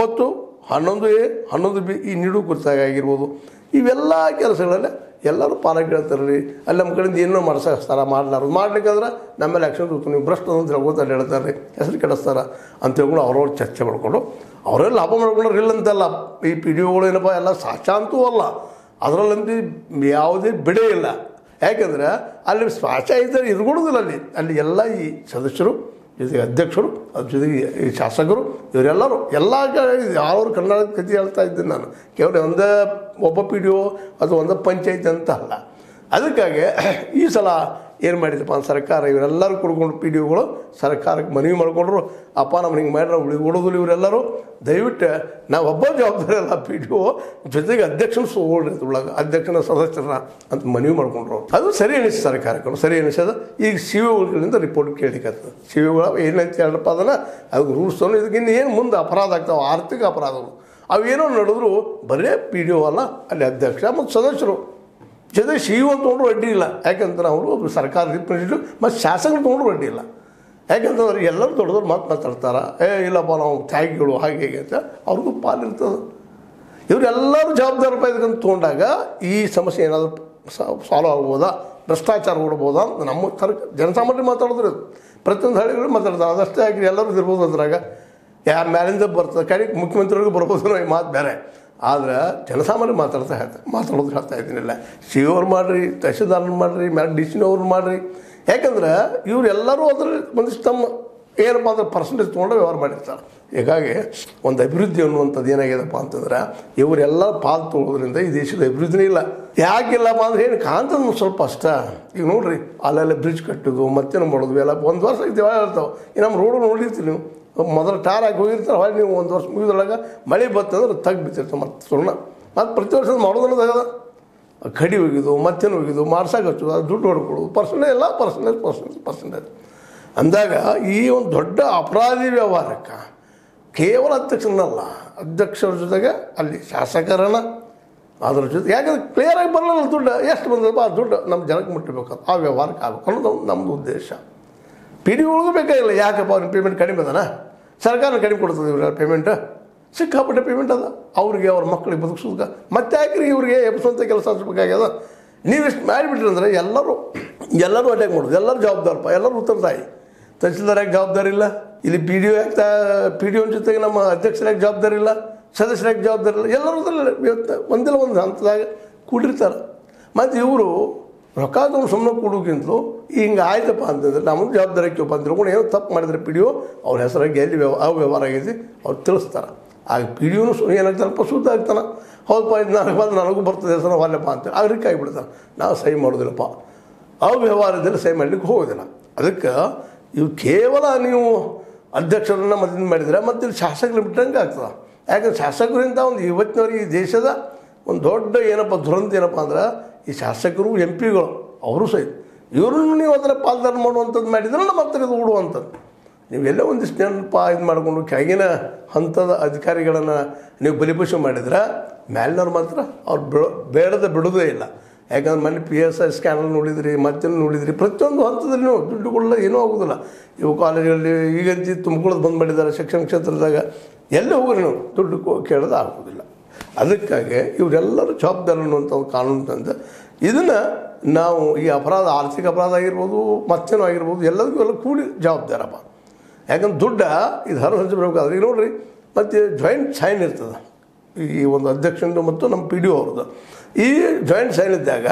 ಒಂಬತ್ತು ಹನ್ನೊಂದು ಎ ಹನ್ನೊಂದು ಬಿ ಈ ನೀಡು ಕುರಿತಾಗಿರ್ಬೋದು ಇವೆಲ್ಲ ಕೆಲಸಗಳಲ್ಲಿ ಎಲ್ಲರೂ ಪಾಲಕ್ ಹೇಳ್ತಾರೆ ರೀ ಅಲ್ಲಿ ನಮ್ಮ ಕಡೆಯಿಂದ ಏನೋ ಮಾಡ್ಸಕ್ತಾರ ಮಾಡ್ಲಾರ ಮಾಡ್ಲಿಕ್ಕಂದ್ರೆ ನಮ್ಮೇಲೆ ಆ್ಯಕ್ಷನ್ ತಗೋತು ನೀವು ಭ್ರಷ್ಟ ಅಂತ ಹೇಳ್ಕೊತಾರೆ ಹೇಳ್ತಾರೆ ರೀ ಹೆಸರು ಕೆಡಿಸ್ತಾರ ಅಂತ ಹೇಳ್ಕೊಂಡು ಅವ್ರವ್ರು ಚರ್ಚೆ ಮಾಡ್ಕೊಂಡು ಅವರೇ ಲಾಭ ಮಾಡ್ಕೊಂಡ್ರೆ ಇಲ್ಲ ಅಂತಲ್ಲ ಈ ಪಿ ಡಿ ಒಗಳು ಏನಪ್ಪ ಎಲ್ಲ ಸಾಚಾಂತೂ ಅಲ್ಲ ಅದರಲ್ಲಂತೂ ಯಾವುದೇ ಬಿಡೇ ಇಲ್ಲ ಯಾಕೆಂದ್ರೆ ಅಲ್ಲಿ ಶ್ವಾಸ ಇದ್ದರೆ ಇರ್ಕೊಡೋದಿಲ್ಲ ಅಲ್ಲಿ ಅಲ್ಲಿ ಎಲ್ಲ ಈ ಸದಸ್ಯರು ಜೊತೆಗೆ ಅಧ್ಯಕ್ಷರು ಅದ್ರ ಜೊತೆಗೆ ಈ ಶಾಸಕರು ಇವರೆಲ್ಲರೂ ಎಲ್ಲ ಯಾರು ಕನ್ನಡ ಕಥೆ ಹೇಳ್ತಾ ಇದ್ದೀನಿ ನಾನು ಕೇವಲ ಒಂದೇ ಒಬ್ಬ ಪಿ ಡಿ ಒ ಅಥವಾ ಒಂದೇ ಪಂಚಾಯತ್ ಅಂತ ಅಲ್ಲ ಅದಕ್ಕಾಗಿ ಈ ಸಲ ಏನು ಮಾಡಿದಪ್ಪ ಅಂತ ಸರ್ಕಾರ ಇವರೆಲ್ಲರೂ ಕುಡ್ಕೊಂಡು ಪಿ ಡಿ ಒಗಳು ಸರ್ಕಾರಕ್ಕೆ ಮನವಿ ಮಾಡ್ಕೊಂಡ್ರು ಅಪ್ಪ ನಮ್ಗೆ ಹಿಂಗೆ ಮಾಡ್ರೆ ಉಳಿ ಉಳಿದ್ರು ಇವರೆಲ್ಲರೂ ದಯವಿಟ್ಟು ನಾವು ಒಬ್ಬ ಜವಾಬ್ದಾರಿ ಅಲ್ಲ ಪಿ ಡಿ ಒ ಜೊತೆಗೆ ಅಧ್ಯಕ್ಷನ ಸೋಳ್ರಿ ಒಳಗೆ ಅಧ್ಯಕ್ಷನ ಸದಸ್ಯರನ್ನ ಅಂತ ಮನವಿ ಮಾಡ್ಕೊಂಡ್ರು ಅದು ಸರಿ ಅನಿಸ್ತು ಸರ್ಕಾರಕ್ಕೆ ಸರಿ ಅನಿಸದ ಈಗ ಸಿ ಒಗಳಿಂದ ರಿಪೋರ್ಟ್ ಕೇಳಿಕತ್ತದ ಸಿ ಒಗಳು ಏನಂತ ಹೇಳಪ್ಪ ಅದನ್ನು ಅದಕ್ಕೆ ರೂಲ್ಸ್ ಇದಕ್ಕಿಂತ ಏನು ಮುಂದೆ ಅಪರಾಧ ಆಗ್ತಾವೆ ಆರ್ಥಿಕ ಅಪರಾಧಗಳು ಅವೇನೋ ನಡೆದ್ರು ಬರೇ ಪಿ ಡಿ ಒ ಅಲ್ಲ ಅಲ್ಲಿ ಅಧ್ಯಕ್ಷ ಮತ್ತು ಸದಸ್ಯರು ಜೊತೆಗೆ ಸಿ ಇ ತೊಗೊಂಡ್ರು ಅಡ್ಡಿ ಇಲ್ಲ ಯಾಕಂದ್ರೆ ಅವರು ಒಬ್ರು ಸರ್ಕಾರ ರಿಪ್ರೆಸೆಂಟೇಟಿವ್ ಮತ್ತು ಶಾಸಕರು ತೊಗೊಂಡ್ರು ಅಡ್ಡಿ ಇಲ್ಲ ಯಾಕಂತಂದ್ರೆ ಎಲ್ಲರೂ ದೊಡ್ಡದವ್ರು ಮಾತು ಮಾತಾಡ್ತಾರೆ ಏ ಇಲ್ಲಪ್ಪ ನಾವು ತ್ಯಾಗಿಗಳು ಹಾಗೆ ಹೀಗೆ ಅಂತ ಅವ್ರಿಗೂ ಪಾಲಿರ್ತದೆ ಇವರೆಲ್ಲರೂ ಜವಾಬ್ದಾರಿ ಇದಕ್ಕಂತ ತೊಗೊಂಡಾಗ ಈ ಸಮಸ್ಯೆ ಏನಾದರೂ ಸಾಲ್ವ್ ಆಗ್ಬೋದಾ ಭ್ರಷ್ಟಾಚಾರ ಓಡ್ಬೋದಾ ಅಂತ ನಮ್ಮ ಸರ್ಕ ಜನಸಾಮಾನ್ಯರು ಮಾತಾಡಿದ್ರು ಇದು ಪ್ರತಿಯೊಂದು ಹಳ್ಳಿಗಳು ಮಾತಾಡ್ತಾರೆ ಅದಷ್ಟೇ ಆಗಿ ಎಲ್ಲರೂ ಇರ್ಬೋದು ಅದ್ರಾಗ ಯಾರ ಮ್ಯಾಲಿಂದ ಬರ್ತದೆ ಕಡೆಗೆ ಮುಖ್ಯಮಂತ್ರಿಗಳಿಗೂ ಬರ್ಬೋದು ಈ ಮಾತು ಬೇರೆ ಆದ್ರೆ ಜನಸಾಮಾನ್ಯ ಮಾತಾಡ್ತಾ ಹೇಳ್ತಾರೆ ಮಾತಾಡೋದು ಹೇಳ್ತಾ ಇದ್ದೀನಿಲ್ಲ ಸಿ ಅವ್ರು ಮಾಡಿರಿ ತಹಸೀಲ್ದಾರ್ನ ಮಾಡಿರಿ ಮ್ಯಾಲೆ ಡಿ ಸಿನವ್ರು ಮಾಡಿರಿ ಯಾಕಂದ್ರೆ ಇವರೆಲ್ಲರೂ ಅದ್ರಲ್ಲಿ ಒಂದಿಷ್ಟು ತಮ್ಮ ಏನಪ್ಪ ಅಂದ್ರೆ ಪರ್ಸೆಂಟೇಜ್ ತೊಗೊಂಡು ವ್ಯವಹಾರ ಮಾಡಿರ್ತಾರೆ ಹೀಗಾಗಿ ಒಂದು ಅಭಿವೃದ್ಧಿ ಅನ್ನುವಂಥದ್ದು ಏನಾಗ್ಯದಪ್ಪ ಅಂತಂದ್ರೆ ಇವರೆಲ್ಲ ಪಾಲು ತೊಗೊಳೋದ್ರಿಂದ ಈ ದೇಶದ ಅಭಿವೃದ್ಧಿನೇ ಇಲ್ಲ ಯಾಕಿಲ್ಲಪ್ಪ ಅಂದ್ರೆ ಏನು ಕಾಣ್ತದೆ ಸ್ವಲ್ಪ ಅಷ್ಟ ಈಗ ನೋಡ್ರಿ ಅಲ್ಲೆಲ್ಲ ಬ್ರಿಡ್ಜ್ ಕಟ್ಟೋದು ಮತ್ತೇನು ಮಾಡೋದು ಎಲ್ಲ ಒಂದು ವರ್ಷ ಇದ್ದೇವೆ ಹೇಳ್ತಾವೆ ಈ ನಮ್ಮ ರೋಡು ನೋಡಿರ್ತೀವಿ ನೀವು ಮೊದಲು ಟಾರ್ ಹಾಕಿ ಹೋಗಿರ್ತಾರೆ ಹೊಳ್ಳಿ ನೀವು ಒಂದು ವರ್ಷ ಮುಗಿದೊಳಗೆ ಮಳೆ ಬತ್ತಂದ್ರೆ ತೆಗ್ದು ಬಿತ್ತಿರ್ತಾರೆ ಮತ್ತೆ ಸುಣ್ಣ ಮತ್ತು ಪ್ರತಿ ವರ್ಷ ಮಾಡೋದನ್ನ ತೆಗದ ಕಡಿ ಹೋಗಿದ್ದು ಮತ್ತೇನು ಹೋಗಿದ್ದು ಮಾಡ್ಸಕ್ಕೆ ಹಚ್ಚೋದು ಅದು ದುಡ್ಡು ಹೊಡ್ಕೊಳ್ಳೋದು ಪರ್ಸೆಂಟೇಜ್ ಎಲ್ಲ ಪರ್ಸೆಂಟೇಜ್ ಪರ್ಸೆಂಟೇಜ್ ಪರ್ಸೆಂಟೇಜ್ ಅಂದಾಗ ಈ ಒಂದು ದೊಡ್ಡ ಅಪರಾಧಿ ವ್ಯವಹಾರಕ್ಕೆ ಕೇವಲ ಅಧ್ಯಕ್ಷನಲ್ಲ ಅಧ್ಯಕ್ಷರ ಜೊತೆಗೆ ಅಲ್ಲಿ ಶಾಸಕರನ್ನ ಅದ್ರ ಜೊತೆ ಯಾಕಂದ್ರೆ ಕ್ಲಿಯರಾಗಿ ಬರಲ್ಲ ದುಡ್ಡು ಎಷ್ಟು ಬಂದದಪ್ಪ ಆ ದುಡ್ಡು ನಮ್ಮ ಜನಕ್ಕೆ ಮುಟ್ಟಬೇಕು ಆ ವ್ಯವಹಾರಕ್ಕೆ ಆಗಬೇಕು ಅನ್ನೋದು ನಮ್ಮದು ಉದ್ದೇಶ ಪಿ ಡಿ ಒಳಗೂ ಬೇಕಾಗಿಲ್ಲ ಯಾಕಪ್ಪ ಅವ್ರಿಗೆ ಪೇಮೆಂಟ್ ಕಡಿಮೆ ಅದಾನ ಸರ್ಕಾರ ಕಡಿಮೆ ಕೊಡ್ತದೆ ಇವ್ರ ಪೇಮೆಂಟ್ ಸಿಕ್ಕಾಪಟ್ಟೆ ಪೇಮೆಂಟ್ ಅದ ಅವ್ರಿಗೆ ಅವ್ರ ಮಕ್ಕಳಿಗೆ ಬದುಕಿಸೋದಕ್ಕೆ ಮತ್ತೆ ಯಾಕ್ರಿ ಇವ್ರಿಗೆ ಎಬ್ಸುವಂಥ ಕೆಲಸ ಹಚ್ಬೇಕಾಗ್ಯದ ನೀವಿಷ್ಟು ಮಾಡಿಬಿಟ್ರಿ ಅಂದ್ರೆ ಎಲ್ಲರೂ ಎಲ್ಲರೂ ಅಟ್ಯಾಕ್ ಮಾಡೋದು ಎಲ್ಲರೂ ಜವಾಬ್ದಾರಪ್ಪ ಎಲ್ಲರೂ ಉತ್ತರದಾಯಿ ತಹಸೀಲ್ದಾರ್ ಯಾಕೆ ಜವಾಬ್ದಾರಿ ಇಲ್ಲ ಇಲ್ಲಿ ಪಿ ಡಿ ಒ ಯಾಕೆ ಪಿ ಡಿ ಒ ಜೊತೆಗೆ ನಮ್ಮ ಅಧ್ಯಕ್ಷರ ಯಾಕೆ ಜವಾಬ್ದಾರಿ ಇಲ್ಲ ಸದಸ್ಯರ ಯಾಕೆ ಜವಾಬ್ದಾರಿ ಇಲ್ಲ ಎಲ್ಲರೂ ಅದ್ರಲ್ಲಿ ಇವತ್ತು ಒಂದಿಲ್ಲ ಒಂದು ಹಂತದಾಗ ಕೂಡಿರ್ತಾರೆ ಮತ್ತು ಇವರು ರೊಕ್ಕ ತಗೊಂಡು ಸುಮ್ಮನೆ ಕೊಡೋಕ್ಕಿಂತಲೂ ಹಿಂಗೆ ಆಯ್ತಪ್ಪ ಅಂತಂದ್ರೆ ನಮ್ಮದು ಜವಾಬ್ದಾರಿ ಆಕ್ಯಪ್ಪ ಅಂತ ತಿಳ್ಕೊಂಡು ಏನೋ ತಪ್ಪು ಮಾಡಿದ್ರೆ ಪಿ ಡಿ ಒ ಅವ್ರ ಹೆಸರಾಗಿ ಎಲ್ಲಿ ವ್ಯವ ಅವ್ಯವಹಾರ ಆಗೈತಿ ಅವ್ರು ತಿಳಿಸ್ತಾರೆ ಆಗ ಪಿ ಡಿ ಒನು ಏನಾಗ್ತಾನಪ್ಪ ಶುದ್ಧ ಆಗ್ತಾನೆ ಹೌದಪ್ಪ ಇದು ನನಗೆ ಬಂದು ನನಗೂ ಬರ್ತದೆ ಹೆಸರು ಅಲ್ಲಪ್ಪ ಅಂತೇಳಿ ಅವ್ರಿಗೆ ಆಗಿಬಿಡ್ತಾನೆ ನಾವು ಸಹಿ ಮಾಡೋದಿಲ್ಲಪ್ಪ ಅವ್ಯವಹಾರದಲ್ಲಿ ಸಹಿ ಮಾಡಲಿಕ್ಕೆ ಹೋಗೋದಿಲ್ಲ ಅದಕ್ಕೆ ಇವು ಕೇವಲ ನೀವು ಅಧ್ಯಕ್ಷರನ್ನ ಮದ್ದಿನ ಮಾಡಿದರೆ ಮತ್ತು ಇಲ್ಲಿ ಶಾಸಕರು ಬಿಟ್ಟಂಗೆ ಆಗ್ತದೆ ಯಾಕಂದ್ರೆ ಶಾಸಕರಿಂದ ಒಂದು ಇವತ್ತಿನವರೆಗೆ ಈ ದೇಶದ ಒಂದು ದೊಡ್ಡ ಏನಪ್ಪ ದುರಂತ ಏನಪ್ಪ ಅಂದ್ರೆ ಈ ಶಾಸಕರು ಎಂ ಪಿಗಳು ಅವರು ಸಹಿತ ಇವ್ರನ್ನು ನೀವು ಅದರ ಪಾಲ್ದಾರ ಮಾಡುವಂಥದ್ದು ಮಾಡಿದ್ರೆ ಮತ್ತೆ ಇದು ಉಡುವಂಥದ್ದು ನೀವೆಲ್ಲ ಒಂದಿಷ್ಟು ನೆನಪ ಇದು ಮಾಡಿಕೊಂಡು ಕೆಳಗಿನ ಹಂತದ ಅಧಿಕಾರಿಗಳನ್ನು ನೀವು ಬಲಿಪಶು ಮಾಡಿದ್ರೆ ಮೇಲಿನವ್ರು ಮಾತ್ರ ಅವ್ರು ಬಿಡೋ ಬೇಡದ ಬಿಡೋದೇ ಇಲ್ಲ ಯಾಕಂದ್ರೆ ಮೊನ್ನೆ ಪಿ ಎಸ್ ಐ ಸ್ಕ್ಯಾನಲ್ ನೋಡಿದ್ರಿ ಮತ್ತೇನು ನೋಡಿದ್ರಿ ಪ್ರತಿಯೊಂದು ಹಂತದಲ್ಲಿ ನೀವು ದುಡ್ಡುಗಳೆಲ್ಲ ಏನೂ ಆಗೋದಿಲ್ಲ ಇವು ಕಾಲೇಜಲ್ಲಿ ಈಗಂತ ತುಂಬಿಕೊಳ್ಳೋದು ಬಂದ್ ಮಾಡಿದ್ದಾರೆ ಶಿಕ್ಷಣ ಕ್ಷೇತ್ರದಾಗ ಎಲ್ಲಿ ಹೋಗ್ರಿ ನೀವು ದುಡ್ಡು ಕೋ- ಕೇಳೋದು ಆಗೋದಿಲ್ಲ ಅದಕ್ಕಾಗಿ ಇವರೆಲ್ಲರೂ ಜವಾಬ್ದಾರಿ ಅನ್ನುವಂಥ ಒಂದು ಕಾನೂನು ತಂದು ಇದನ್ನು ನಾವು ಈ ಅಪರಾಧ ಆರ್ಥಿಕ ಅಪರಾಧ ಆಗಿರ್ಬೋದು ಮತ್ತೇನೋ ಆಗಿರ್ಬೋದು ಎಲ್ಲದಕ್ಕೂ ಎಲ್ಲ ಕೂಡಿ ಜವಾಬ್ದಾರಪ್ಪ ಯಾಕಂದ್ರೆ ದುಡ್ಡ ಇದು ಹರ ಸಂಚೆ ಬರಬೇಕಾದ್ರೆ ಈಗ ನೋಡ್ರಿ ಮತ್ತು ಜಾಯಿಂಟ್ ಸೈನ್ ಇರ್ತದೆ ಈ ಒಂದು ಅಧ್ಯಕ್ಷಂದು ಮತ್ತು ನಮ್ಮ ಪಿ ಡಿ ಒ ಅವ್ರದ್ದು ಈ ಜಾಯಿಂಟ್ ಸೈನ್ ಇದ್ದಾಗ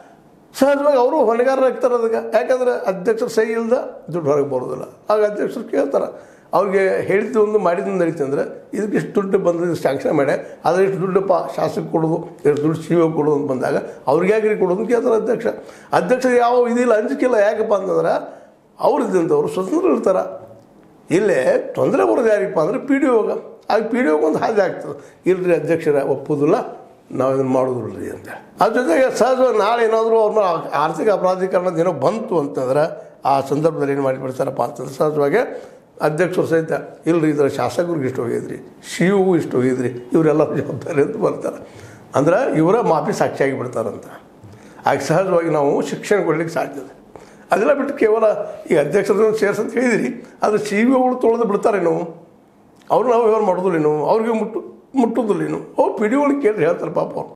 ಸಹಜವಾಗಿ ಅವರು ಹೊಣೆಗಾರರಾಗ್ತಾರೆ ಅದಕ್ಕೆ ಯಾಕಂದ್ರೆ ಅಧ್ಯಕ್ಷರು ಸಹಿ ಇಲ್ದ ದುಡ್ಡು ಹೊರಗೆ ಬರೋದಿಲ್ಲ ಆಗ ಅಧ್ಯಕ್ಷರು ಕೇಳ್ತಾರೆ ಅವ್ರಿಗೆ ಹೇಳಿದ್ದು ಒಂದು ಮಾಡಿದ್ದು ನಡೀತು ಅಂದರೆ ಇದಕ್ಕೆ ಇಷ್ಟು ದುಡ್ಡು ಬಂದು ಸ್ಯಾಂಕ್ಷನ್ ಮಾಡಿ ಆದರೆ ಇಷ್ಟು ದುಡ್ಡಪ್ಪ ಶಾಸಕ ಕೊಡೋದು ಇಷ್ಟು ದುಡ್ಡು ಸಿ ಒ ಕೊಡೋದು ಅಂತ ಬಂದಾಗ ಅವ್ರಿಗೆ ಯಾಕೆ ಕೊಡೋದು ಅಂತ ಕೇಳ್ತಾರೆ ಅಧ್ಯಕ್ಷ ಅಧ್ಯಕ್ಷರಿಗೆ ಯಾವ ಇದಿಲ್ಲ ಅಂಜಿಕಿಲ್ಲ ಯಾಕಪ್ಪ ಅಂತಂದ್ರೆ ಅವ್ರು ಇದ್ದಂಥವ್ರು ಸ್ವತಂತ್ರ ಇರ್ತಾರೆ ಇಲ್ಲೇ ತೊಂದರೆ ಬರೋದು ಯಾರಿಗಪ್ಪ ಅಂದರೆ ಪಿ ಡಿ ಒಗ ಆಗ ಪಿ ಡಿ ಒಗೆ ಒಂದು ಹಾದಿ ಆಗ್ತದೆ ಇಲ್ರಿ ಅಧ್ಯಕ್ಷರ ಒಪ್ಪೋದಿಲ್ಲ ನಾವು ಇದನ್ನು ಮಾಡೋದಿಲ್ರಿ ಅಂತ ಅದ್ರ ಜೊತೆಗೆ ಸಹಜವಾಗಿ ನಾಳೆ ಏನಾದರೂ ಅವ್ರನ್ನ ಆರ್ಥಿಕ ಅಪರಾಧೀಕರಣದ ಏನೋ ಬಂತು ಅಂತಂದ್ರೆ ಆ ಸಂದರ್ಭದಲ್ಲಿ ಏನು ಮಾಡಿಬಿಡ್ತಾರಪ್ಪ ಅಂತಂದ್ರೆ ಸಹಜವಾಗಿ ಅಧ್ಯಕ್ಷರು ಸಹಿತ ಇಲ್ರಿ ಇದರ ಶಾಸಕರಿಗೆ ಇಷ್ಟು ಹೋಗಿದ್ರಿ ಸಿ ಯುಗೂ ಇಷ್ಟು ಹೋಗಿದ್ರಿ ಇವರೆಲ್ಲ ಜವಾಬ್ದಾರಿ ಅಂತ ಬರ್ತಾರೆ ಅಂದ್ರೆ ಇವರ ಮಾಫಿ ಸಾಕ್ಷಿಯಾಗಿ ಬಿಡ್ತಾರಂತ ಆಗ ಸಹಜವಾಗಿ ನಾವು ಶಿಕ್ಷಣ ಕೊಡ್ಲಿಕ್ಕೆ ಸಾಧ್ಯತೆ ಅದೆಲ್ಲ ಬಿಟ್ಟು ಕೇವಲ ಈ ಅಧ್ಯಕ್ಷರನ್ನು ಸೇರ್ಸಂತ ಹೇಳಿದಿರಿ ಅದು ಸಿ ವಿ ಒಗಳು ತೊಳೆದು ಬಿಡ್ತಾರೆ ನಾವು ಅವ್ರು ನಾವು ವ್ಯವಹಾರ ಮಾಡೋದಿಲ್ಲ ನೀವು ಅವ್ರಿಗೆ ಮುಟ್ಟು ಮುಟ್ಟೋದಿಲ್ಲ ನೀವು ಅವ್ರು ಪಿ ಡಿ ಒಳಗೆ ಕೇಳಿ ಹೇಳ್ತಾರೆ ಪಾಪ ಅವ್ರು